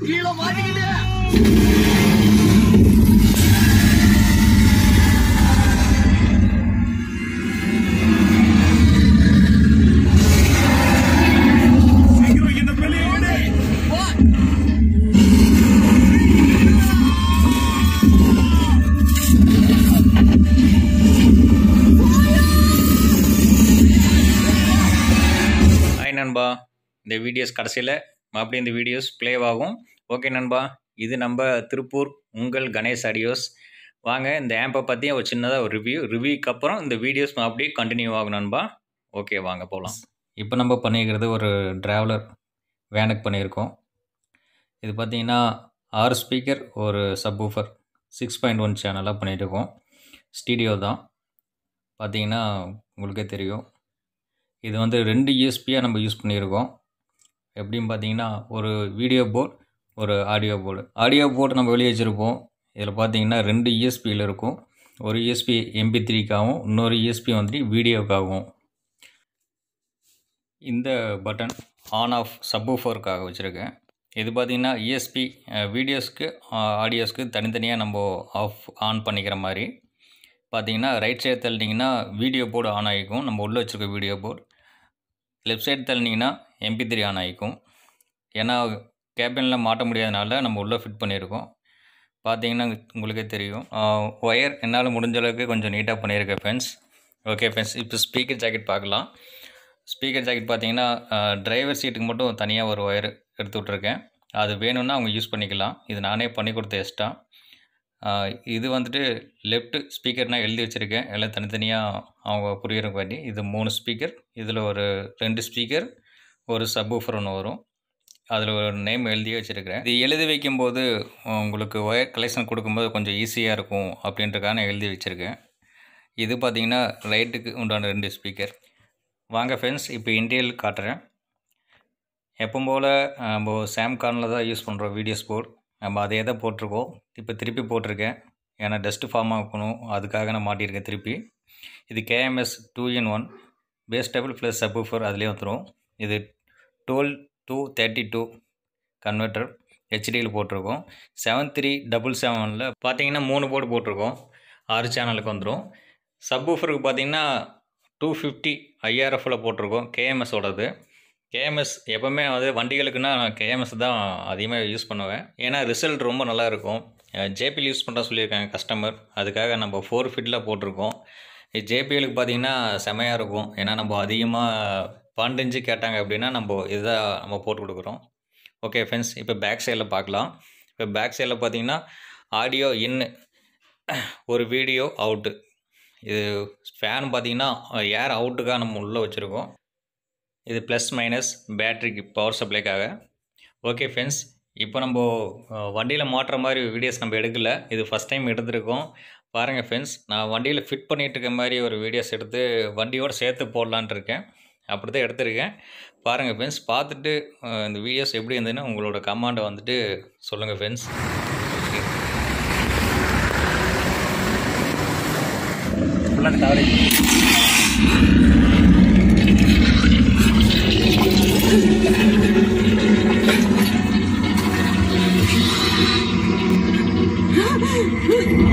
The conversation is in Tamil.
கீழே மாட்டிக்கிட்டு சீக்கிரம் என்ன வெளியே விடு ஹாய் நண்பா இந்த வீடியோஸ் கடைசியில் மறுபடியும் இந்த வீடியோஸ் ப்ளே ஆகும் ஓகே நண்பா இது நம்ம திருப்பூர் உங்கள் கணேஷ் ஆடியோஸ் வாங்க இந்த ஆம்பை பற்றி ஒரு சின்னதாக ஒரு ரிவ்யூ ரிவ்யூக்கு அப்புறம் இந்த வீடியோஸ் அப்படியே கண்டினியூ ஆகும் நண்பா ஓகே வாங்க போகலாம் இப்போ நம்ம பண்ணியிருக்கிறது ஒரு ட்ராவலர் வேனுக்கு பண்ணியிருக்கோம் இது பார்த்தீங்கன்னா ஆறு ஸ்பீக்கர் ஒரு சப்வூஃபர் சிக்ஸ் பாயிண்ட் ஒன் சேனலாக பண்ணிகிட்ருக்கோம் ஸ்டீடியோ தான் பார்த்தீங்கன்னா உங்களுக்கே தெரியும் இது வந்து ரெண்டு யூஎஸ்பியாக நம்ம யூஸ் பண்ணியிருக்கோம் எப்படின்னு பார்த்தீங்கன்னா ஒரு வீடியோ போர்ட் ஒரு ஆடியோ போர்டு ஆடியோ போர்டு நம்ம வெளியே வச்சுருப்போம் இதில் பார்த்தீங்கன்னா ரெண்டு யூஎஸ்பியில் இருக்கும் ஒரு யூஎஸ்பி எம்பி த்ரீக்காகவும் இன்னொரு யூஎஸ்பி வந்துட்டு வீடியோக்காகவும் இந்த பட்டன் ஆன் ஆஃப் சப்வூஃபருக்காக வச்சுருக்கேன் இது பார்த்திங்கன்னா இஎஸ்பி வீடியோஸ்க்கு ஆடியோஸ்க்கு தனித்தனியாக நம்ம ஆஃப் ஆன் பண்ணிக்கிற மாதிரி பார்த்தீங்கன்னா ரைட் சைடு தள்ளிட்டிங்கன்னா வீடியோ போர்டு ஆன் ஆகிக்கும் நம்ம உள்ளே வச்சுருக்க வீடியோ போர்டு லெஃப்ட் சைடு தள்ளினீங்கன்னா எம்பி த்ரீ ஆன் ஆகிக்கும் ஏன்னா கேபினில் மாட்ட முடியாதனால நம்ம உள்ளே ஃபிட் பண்ணியிருக்கோம் பார்த்தீங்கன்னா உங்களுக்கே தெரியும் ஒயர் என்னால் முடிஞ்ச அளவுக்கு கொஞ்சம் நீட்டாக பண்ணியிருக்கேன் ஃப்ரெண்ட்ஸ் ஓகே ஃப்ரெண்ட்ஸ் இப்போ ஸ்பீக்கர் ஜாக்கெட் பார்க்கலாம் ஸ்பீக்கர் ஜாக்கெட் பார்த்தீங்கன்னா டிரைவர் சீட்டுக்கு மட்டும் தனியாக ஒரு ஒயர் எடுத்து விட்ருக்கேன் அது வேணும்னா அவங்க யூஸ் பண்ணிக்கலாம் இது நானே பண்ணி கொடுத்த எக்ஸ்ட்ரா இது வந்துட்டு லெஃப்ட் ஸ்பீக்கர்னால் எழுதி வச்சுருக்கேன் எல்லாம் தனித்தனியாக அவங்க புரியுறக்காண்டி இது மூணு ஸ்பீக்கர் இதில் ஒரு ரெண்டு ஸ்பீக்கர் ஒரு சப்வூஃபர் ஒன்று வரும் அதில் ஒரு நேம் எழுதி வச்சுருக்கிறேன் இது எழுதி வைக்கும்போது உங்களுக்கு ஒயர் கலெக்ஷன் கொடுக்கும்போது கொஞ்சம் ஈஸியாக இருக்கும் அப்படின்றக்காக நான் எழுதி வச்சுருக்கேன் இது பார்த்திங்கன்னா ரைட்டுக்கு உண்டான ரெண்டு ஸ்பீக்கர் வாங்க ஃப்ரெண்ட்ஸ் இப்போ இன்டீரியல் காட்டுறேன் எப்பவும் போல் நம்ம சாம்கானில் தான் யூஸ் பண்ணுறோம் வீடியோஸ் போர்ட் நம்ம அதே தான் போட்டிருக்கோம் இப்போ திருப்பி போட்டிருக்கேன் ஏன்னா டஸ்ட்டு ஃபார்ம் ஆகணும் அதுக்காக நான் மாட்டியிருக்கேன் திருப்பி இது KMS two in one bass table plus subwoofer அதுலேயே வந்துடும் இது twelve to thirty two converter ஹெச்டியில் போட்டிருக்கோம் செவன் த்ரீ டபுள் செவனில் பார்த்தீங்கன்னா மூணு போர்டு போட்டிருக்கோம் ஆறு சேனலுக்கு வந்துடும் சப்வூஃபருக்கு பார்த்தீங்கன்னா டூ ஃபிஃப்டி ஐஆர்எஃப்பில் போட்டிருக்கோம் கேஎம்எஸோடது கேஎம்எஸ் எப்போவுமே வந்து வண்டிகளுக்குன்னா நான் கேஎம்எஸ் தான் அதிகமாக யூஸ் பண்ணுவேன் ஏன்னா ரிசல்ட் ரொம்ப நல்லா இருக்கும் ஜேபிஎல் யூஸ் பண்ணுற சொல்லியிருக்காங்க கஸ்டமர் அதுக்காக நம்ம ஃபோர் ஃபிட்டில் போட்டிருக்கோம் ஜேபிஎலுக்கு பார்த்தீங்கன்னா செமையாக இருக்கும் ஏன்னா நம்ம அதிகமாக பன்னெண்டு இன்ச்சு கேட்டாங்க அப்படின்னா நம்ம இதுதான் நம்ம போட்டு கொடுக்குறோம் ஓகே ஃப்ரெண்ட்ஸ் இப்போ பேக் சைடில் பார்க்கலாம் இப்போ பேக் சைடில் பார்த்தீங்கன்னா ஆடியோ இன்னு ஒரு வீடியோ அவுட்டு இது ஃபேன் பார்த்தீங்கன்னா ஏர் அவுட்டுக்காக நம்ம உள்ளே வச்சுருக்கோம் இது ப்ளஸ் மைனஸ் பேட்ரிக்கு பவர் சப்ளைக்காக ஓகே ஃப்ரெண்ட்ஸ் இப்போ நம்ம வண்டியில் மாட்டுற மாதிரி வீடியோஸ் நம்ம எடுக்கல இது ஃபஸ்ட் டைம் எடுத்திருக்கோம் பாருங்கள் ஃப்ரெண்ட்ஸ் நான் வண்டியில் ஃபிட் பண்ணிகிட்டு இருக்க மாதிரி ஒரு வீடியோஸ் எடுத்து வண்டியோடு சேர்த்து போடலான்ட்டு இருக்கேன் அப்படி தான் எடுத்திருக்கேன் பாருங்கள் ஃப்ரெண்ட்ஸ் பார்த்துட்டு இந்த வீடியோஸ் எப்படி இருந்ததுன்னு உங்களோட கமாண்டை வந்துட்டு சொல்லுங்கள் ஃப்ரெண்ட்ஸ் ஃபுல்லாக கவரேஜ் ஆ